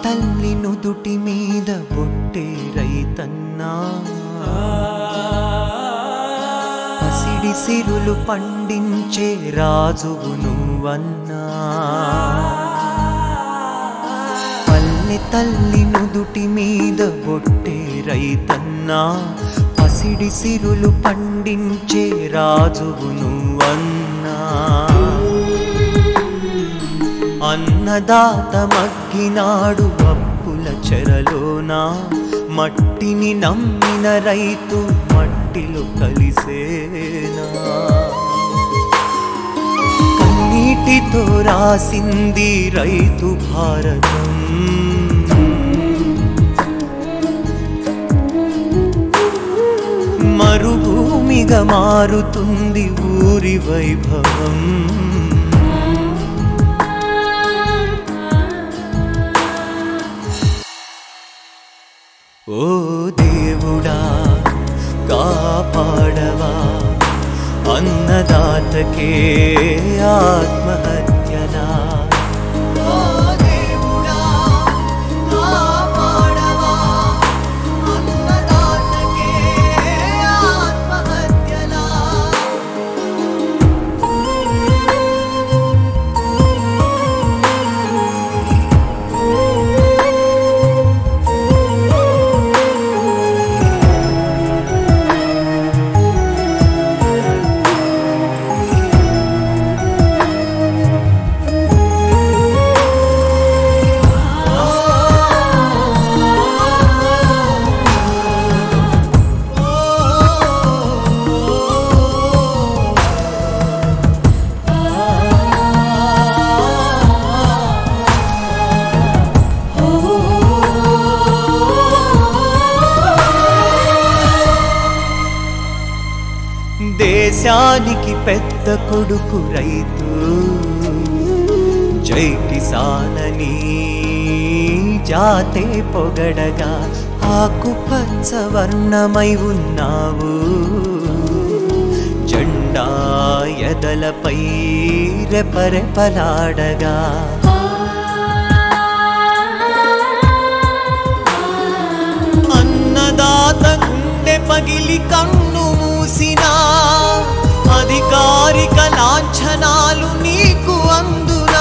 తల్లి నుదుటి మీద బొట్టే రైతన్నా పసిడి సిరులు పండించే రాజువు నువ్వన్నా పల్లె తల్లి నుదుటి మీద బొట్టే రైతన్నా పసిడి సిరులు పండించే రాజువు నువ్వన్నా అన్నదాత మగ్గినాడు అప్పుల చెరలోనా మట్టిని నమ్మిన రైతు మట్టిలో కలిసేనా కన్నీటితో రాసింది రైతు భారతం మరుభూమిగా మారుతుంది ఊరి వైభవం ఓ దేవుడా కాపాడవా అన్నదాతకే ఆత్మహత్యలా ఓ దేవుడా కాపాడవా అన్నదాతకే ఆత్మహత్యలా దేశానికి పెద్ద కొడుకు రైతు జై కిసానని జాతే పొగడగా ఆకుపచ్చ వర్ణమై ఉన్నావు జెండా ఎదలపై రెపరెపలాడగా అన్నదాత గుండె పగిలి కన్ను మూసినా అధికారిక లాంఛనాలు నీకు అందునా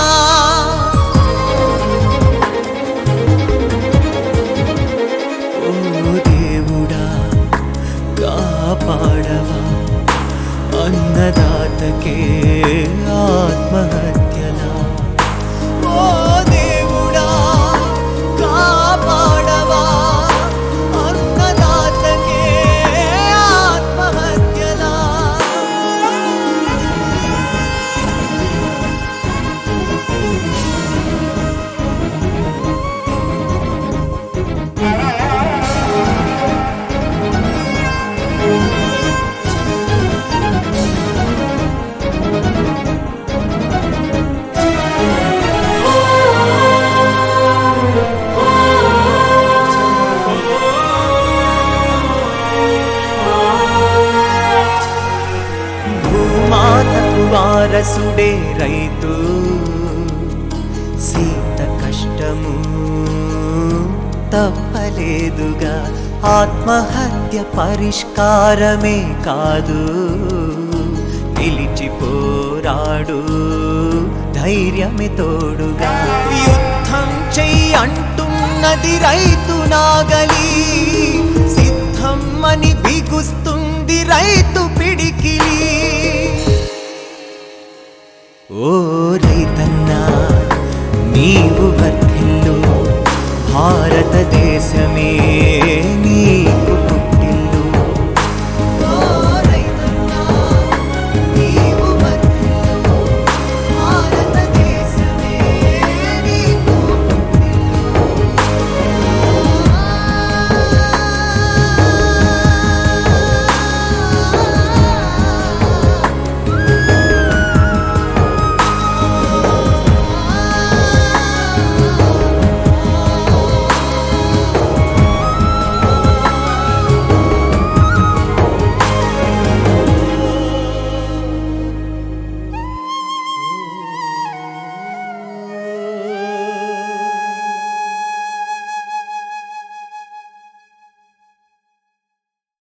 ఓ దేవుడా కాపాడవా అన్నదాతకే ఆత్మహత్యలా ఓ దేవుడా కాపాడవా అన్నదాతకే ఆత్మహత్యలా భూమాతకు వారసుడే రైతు సీత కష్టము తప్పలేదుగా ఆత్మహత్య పరిష్కారమే కాదు నిలిచిపోరాడు ధైర్యమే తోడుగా యుద్ధం చెయ్యి అంటున్నది రైతు నాగలి సిద్ధం అని బిగుస్తుంది రైతు పిడికిలి